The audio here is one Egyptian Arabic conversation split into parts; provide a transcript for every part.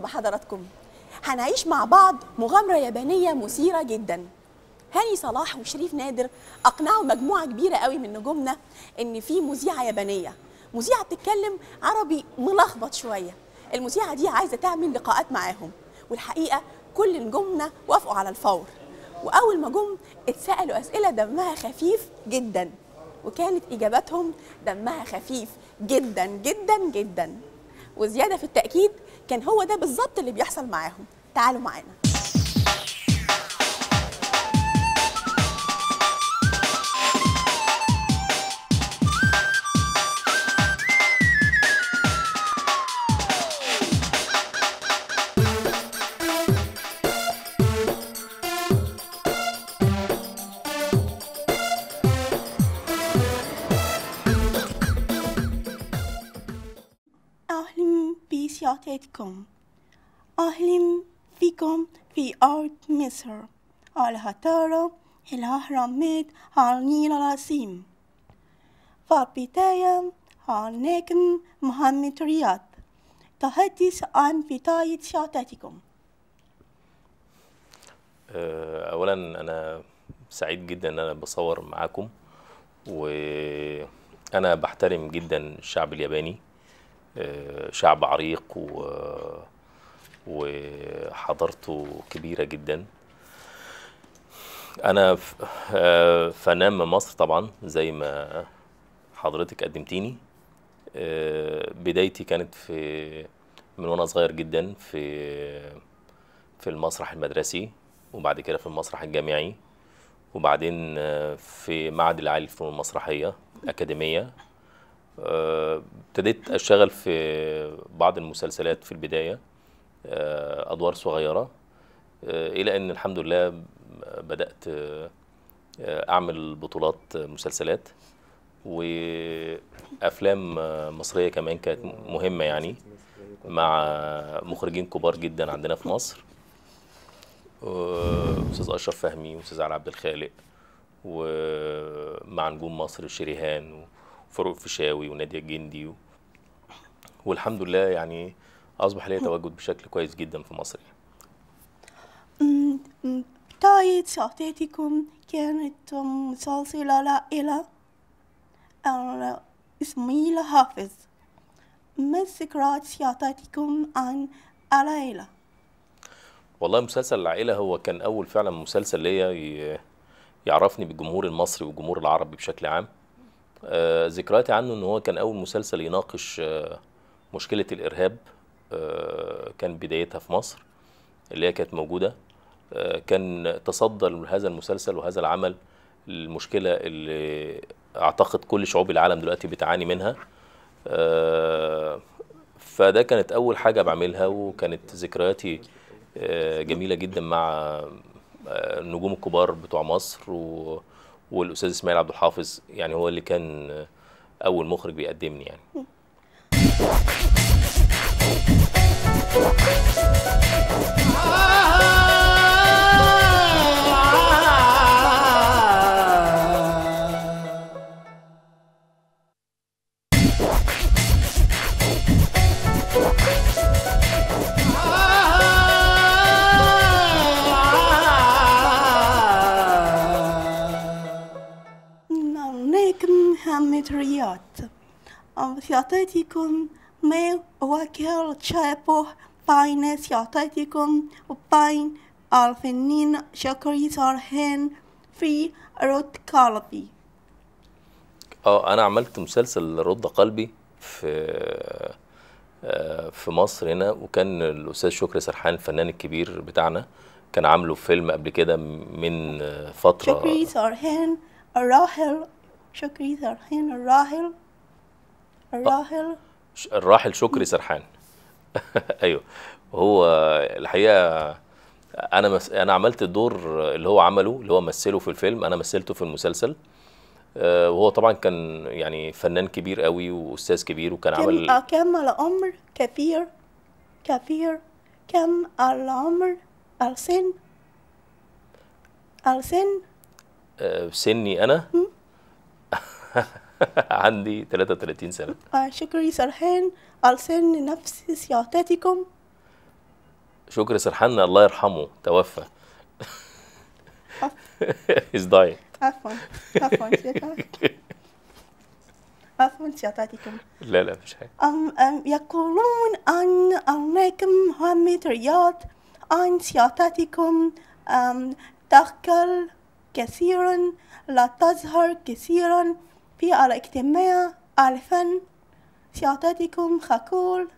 بحضراتكم هنعيش مع بعض مغامرة يابانية مثيرة جدا هاني صلاح وشريف نادر أقنعوا مجموعة كبيرة قوي من نجومنا إن في مذيعة يابانية مذيعة بتتكلم عربي ملخبط شوية المذيعة دي عايزة تعمل لقاءات معاهم والحقيقة كل نجومنا وافقوا على الفور وأول ما جم اتسألوا أسئلة دمها خفيف جدا وكانت إجاباتهم دمها خفيف جدا جدا جدا وزيادة في التأكيد كان هو ده بالظبط اللي بيحصل معاهم تعالوا معانا أهلا بسيادتكم أهلا بكم في أرض مصر على هتارة الأهرامات على النيل العظيم فالبداية النجم محمد رياض تحدث عن بداية سيادتكم آه، اولا انا سعيد جدا ان انا بصور معاكم وانا بحترم جدا الشعب الياباني آه، شعب عريق و وحضارته كبيره جدا انا ف- آه، فنان من مصر طبعا زي ما حضرتك قدمتيني آه، بدايتي كانت في من وانا صغير جدا في في المسرح المدرسي وبعد كده في المسرح الجامعي وبعدين آه، في معهد العالي للفنون المسرحية الأكاديمية آه، ابتديت أشتغل في بعض المسلسلات في البداية آه، أدوار صغيرة آه، إلى أن الحمد لله بدأت آه، آه، أعمل بطولات مسلسلات وأفلام آه، مصرية كمان كانت مهمة يعني مع مخرجين كبار جدا عندنا في مصر آه، استاذ اشرف فهمي واستاذ علي عبد الخالق ومع نجوم مصر شريهان وفاروق فيشاوي وناديه الجندي و... والحمد لله يعني اصبح لي تواجد بشكل كويس جدا في مصر يعني. م- م- بداية سيادتكم كانت مسلسل العائلة آه، إسماعيل حافظ ما ذكريات سيادتكم عن العائلة؟ والله مسلسل العائله هو كان اول فعلا مسلسل ليا ي- يعرفني بالجمهور المصري والجمهور العربي بشكل عام آه، ذكرياتي عنه ان هو كان اول مسلسل يناقش آه، مشكله الارهاب آه، كان بدايتها في مصر اللي هي كانت موجوده آه، كان تصدى هذا المسلسل وهذا العمل المشكله اللي اعتقد كل شعوب العالم دلوقتي بتعاني منها آه، فده كانت اول حاجه بعملها وكانت ذكرياتي آه، جميله جدا مع آه، النجوم الكبار بتوع مصر و... والاستاذ اسماعيل عبد الحافظ يعني هو اللي كان آه، اول مخرج بيقدمني يعني النجم محمد رياض آه، سيادتكم ما وكل شبه بين سيادتكم وبين الفنان شكري سرحان في رد قلبي اه انا عملت مسلسل رد قلبي في آه، في مصر هنا وكان الاستاذ شكري سرحان الفنان الكبير بتاعنا كان عامله فيلم قبل كده من آه، فتره شكري سرحان الراحل شكري سرحان الراحل الراحل ش- الراحل شكري سرحان ايوه هو الحقيقه انا مس... انا عملت الدور اللي هو عمله اللي هو مثله في الفيلم انا مثلته في المسلسل آه، وهو طبعا كان يعني فنان كبير قوي واستاذ كبير وكان كم عمل آه، كم العمر كبير كبير كم العمر السن السن آه، سني انا عندي 33 سنه آه، شكري سرحان السن نفس سيادتكم شكري سرحان الله يرحمه توفى He's dying عفوا عفوا سيادتك عفوا سيادتكم لا لا مش حاجة أم أم يقولون أن أنكم محمد رياض أن سيادتكم أم تأكل كثيرا لا تظهر كثيرا في الاجتماع الفن سيادتكم خجول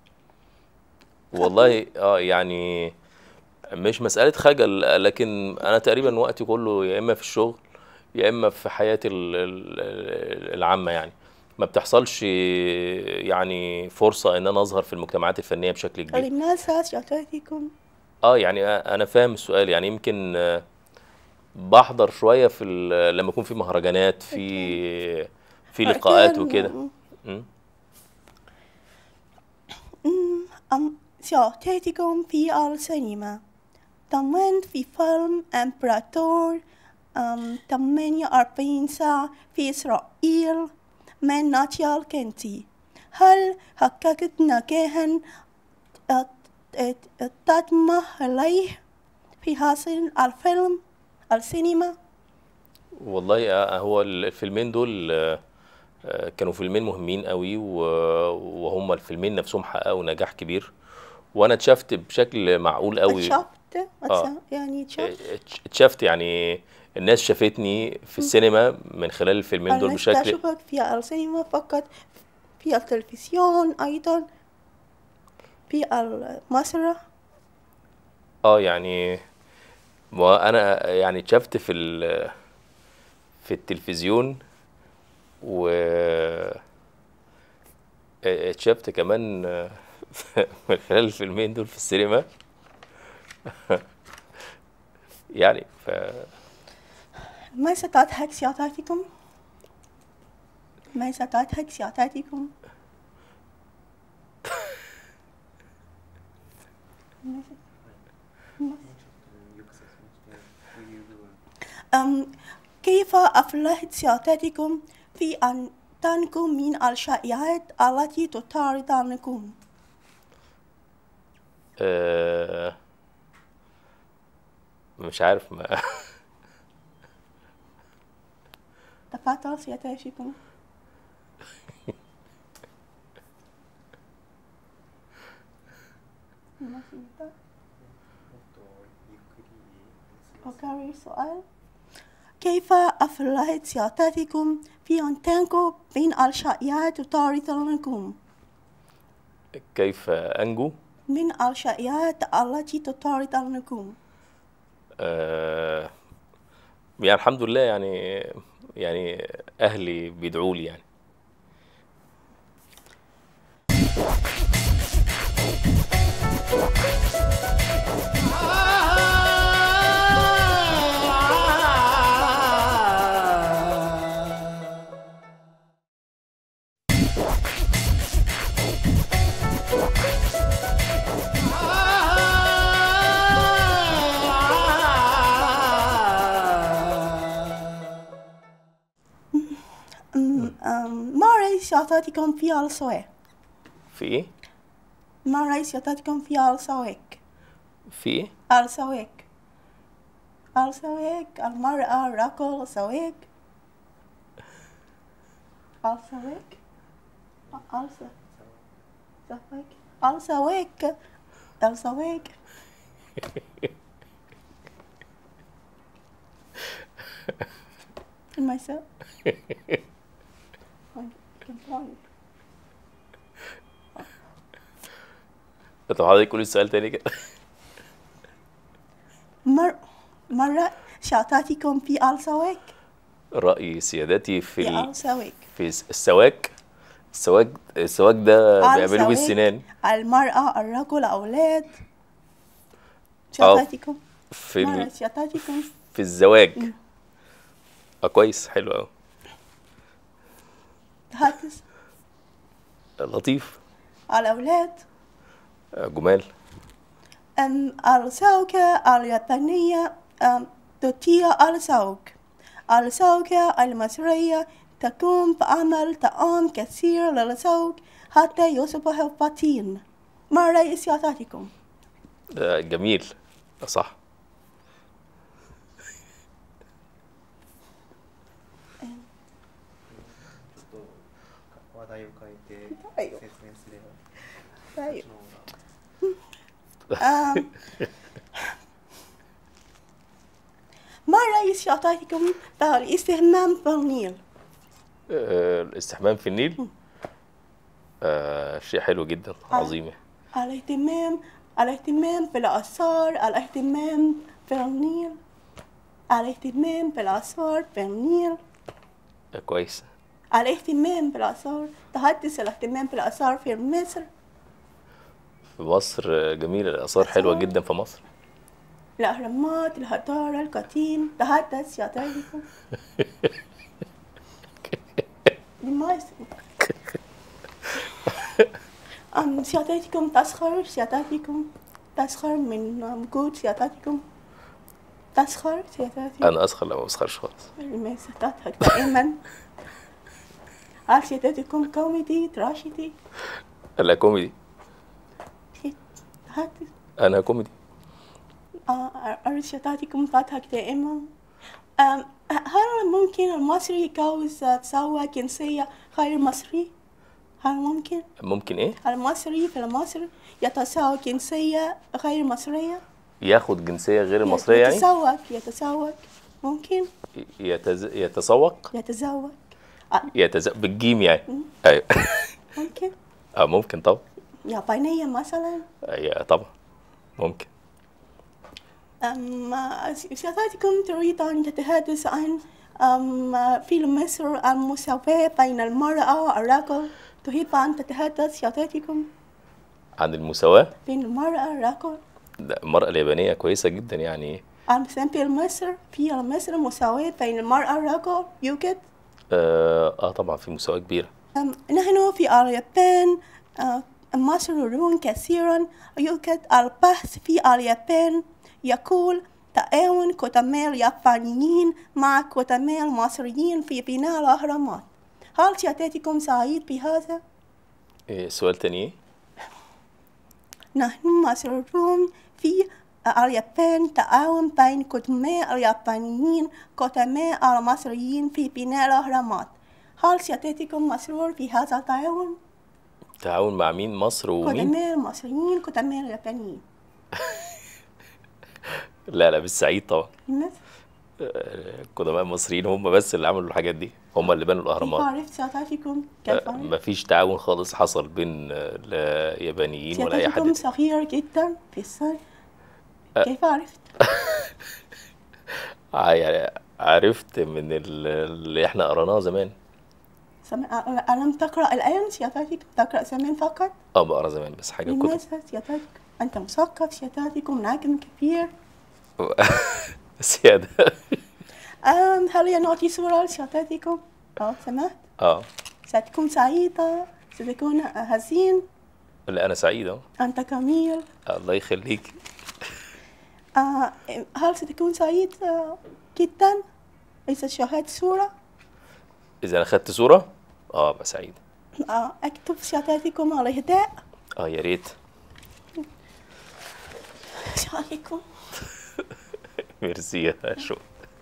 والله اه يعني مش مسألة خجل لكن أنا تقريبا وقتي كله يا إما في الشغل يا إما في حياتي ال- ال- العامة يعني ما بتحصلش يعني فرصة إن أنا أظهر في المجتمعات الفنية بشكل كبير لماذا سيادتكم اه يعني انا فاهم السؤال يعني يمكن آه، بحضر شويه في ال- لما يكون في مهرجانات في في لقاءات وكده مم. أم سيادتكم في السينما ضمنت في فيلم إمبراطور أم 48 ساعة في إسرائيل من ناتيال كنتي هل حققت نجاحا ات- ات- تطمح إليه في هذا الفيلم السينما والله آه، هو الفيلمين دول آه، آه، كانوا فيلمين مهمين قوي و- وهم الفيلمين نفسهم حققوا نجاح كبير وانا اتشافت بشكل معقول قوي شفت آه. يعني شفت اتش- اتشافت يعني الناس شافتني في السينما من خلال الفيلمين دول الناس بشكل تشوفك في السينما فقط في التلفزيون أيضا في المسرح اه يعني وانا يعني اتشفت في ال في التلفزيون و اتشفت كمان من خلال الفيلمين دول في السينما يعني ف ماذا تضحك سيادتكم؟ ماذا تضحك سيادتكم؟ أم كيف أفلحت سيادتكم في أن تنجوا من الشائعات التي تطارد عنكم؟ آه، مش عارف ما تفضل سيادتكم أكرر السؤال كيف أفلحت سيادتكم في أن تنجوا من الشائعات تطارد عنكم؟ كيف انجو من الشائعات التي تطارد عنكم؟ آه، يعني الحمد لله يعني يعني اهلي بيدعوا لي يعني أم- أم، ما رأي سيادتكم في السواق؟ في ايه ما رأي سيادتكم في السواق؟ في ايه السواق السواق المرأة الرجل السواق السواق السواق السواق السواق myself I can try it. طب حضرتك قولي السؤال تاني كده مر مرة شاطاتكم في السواق رأي سيادتي في في ال... السواق في الس- السواك السواك السواك ده بيعملوه السواق، بالسنان المرأة الرجل الأولاد شاطاتكم في مرة ال... شاطاتكم في الزواج اه كويس حلو قوي هاتس لطيف الأولاد آه، جمال أم الزوجة اليابانية أم تطيع الزوج الزوجة المصرية تقوم بعمل طعام كثير للزوج حتى يصبح فطين ما رأي سيادتكم؟ آه، جميل صح ちょっと話題を変えてはい説明すれば طيب その方が آم، ما رأي سيادتكم بالاستهمام بالنيل؟ آه، الاستحمام في النيل آه، شيء حلو جدا عظيم الاهتمام الاهتمام بالآثار الاهتمام بالنيل الاهتمام بالآثار بالنيل آه، كويس الاهتمام بالآثار تحدث الاهتمام بالآثار في مصر في مصر آه، جميل الآثار حلوة جدا في مصر الأهرامات الهضارة القديم تحدث سيادتكم لماذا؟ أم سيادتكم تسخر سيادتكم تسخر من وجود سيادتكم تسخر سيادتكم أنا أسخر لا ما بسخرش خالص لماذا تضحك دائما؟ هل سيادتكم كوميدي تراجيدي؟ لا كوميدي تحدث أنا كوميدي آه، أرشاداتكم تضحك دائما أم، هل ممكن المصري يتجوز تسوى جنسية غير مصري؟ هل ممكن ممكن إيه المصري في مصر يتسوى جنسية غير مصرية؟ ياخد جنسية غير المصرية يعني يتزوج يتزوج ممكن يتز... يتسوق يتزوج آه، يتز... بالجيم يعني أيوة ممكن أه ممكن طبعا يابانية مثلا أيوة طبعا ممكن أم سيادتكم تريد أن تتحدث عن أم في مصر المساواة بين المرأة والرجل تحب أن تتحدث سيادتكم عن المساواة بين المرأة والرجل ده المرأة اليابانية كويسة جدا يعني أم في مصر في مصر مساواة بين المرأة والرجل يوجد آه, آه طبعا في مساواة كبيرة أم نحن في اليابان آه، مشهورون كثيرا يوجد البحث في اليابان يقول تعاون قدماء اليابانيين مع قدماء المصريين في بناء الأهرامات هل سيادتكم سعيد بهذا؟ إيه سؤال تاني إيه؟ نحن مسرورون في اليابان تعاون بين قدماء اليابانيين قدماء المصريين في بناء الأهرامات هل سيادتكم مسرور بهذا التعاون؟ تعاون مع مين مصر ومين؟ قدماء المصريين قدماء اليابانيين لا لا مش سعيد طبعا لماذا؟ آه، القدماء المصريين هم بس اللي عملوا الحاجات دي هم اللي بنوا كيف الأهرامات عرفت سيادتكم؟ كيف آه، عرفت؟ مفيش تعاون خالص حصل بين آه، لا يابانيين ولا أي سيادتكم حد صغير جدا في السن أه. كيف عرفت؟ ع- يعني عرفت من ال- اللي احنا قريناه زمان سم... أ- ألم تقرأ الآن سيادتكم تقرأ زمان فقط؟ اه بقرا زمان بس حاجة كتب لماذا سيادتكم؟ أنت مثقف سيادتكم نجم كبير سيادة أم هل نعطي صورة لسيادتكم؟ أه سمحت؟ اه ستكون سعيدة ستكون حزين لا أنا سعيد أهو أنت جميل الله يخليك آه هل ستكون سعيد آه جدا إذا شاهدت صورة؟ إذا أنا خدت صورة اه أبقى سعيد آه أكتب سيادتكم على الهداء اه يا ريت سيادتكم ميرسي يا شو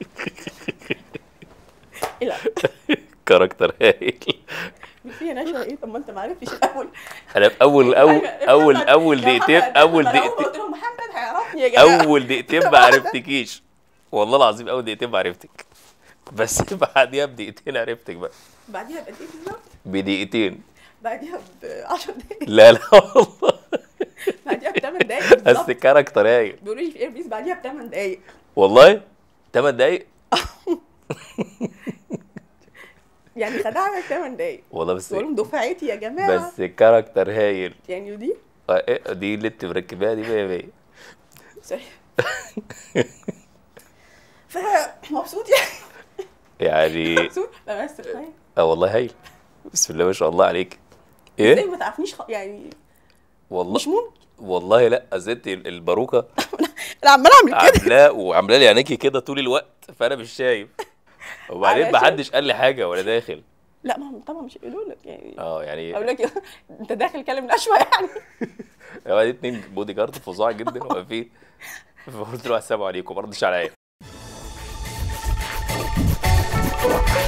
لا كاركتر هايل في نشأة إيه طب ما أنت ما عرفتش الأول أنا في أول أول أول أول دقيقتين أول دقيقتين قلت لهم محمد هيعرفني يا جماعة أول دقيقتين ما عرفتكيش والله العظيم أول دقيقتين ما عرفتك بس بعديها بدقيقتين عرفتك بقى بعديها بقد إيه بالظبط؟ بدقيقتين بعديها ب 10 دقايق لا لا والله بعديها ب 8 دقايق بس بالظبط كاركتر هايل بيقولوا لي في اير بيس بعديها ب 8 دقايق والله 8 دقايق يعني خدعنا 8 دقايق والله بس بقول لهم دفعتي يا جماعة بس كاركتر هايل يعني ودي آه، إيه، دي اللي انت مركباها دي 100 100 صحيح فمبسوط يعني يعني مبسوط لا بس تخيل اه والله هايل بسم الله ما شاء الله عليك ازاي ايه ما تعرفنيش خ... يعني والله مش ممكن والله لا ست الباروكه انا عمال اعمل كده عاملاه وعامله لي عينيكي كده طول الوقت فانا مش شايف وبعدين علشان- ما حدش قال لي حاجه وانا داخل لا ما هم طبعا مش يقولوا لك يعني اه يعني اقول لك انت داخل كلام نشوه يعني هو دي اتنين بودي جارد فظاع جدا واقفين فقلت له السلام عليكم ما ردش عليا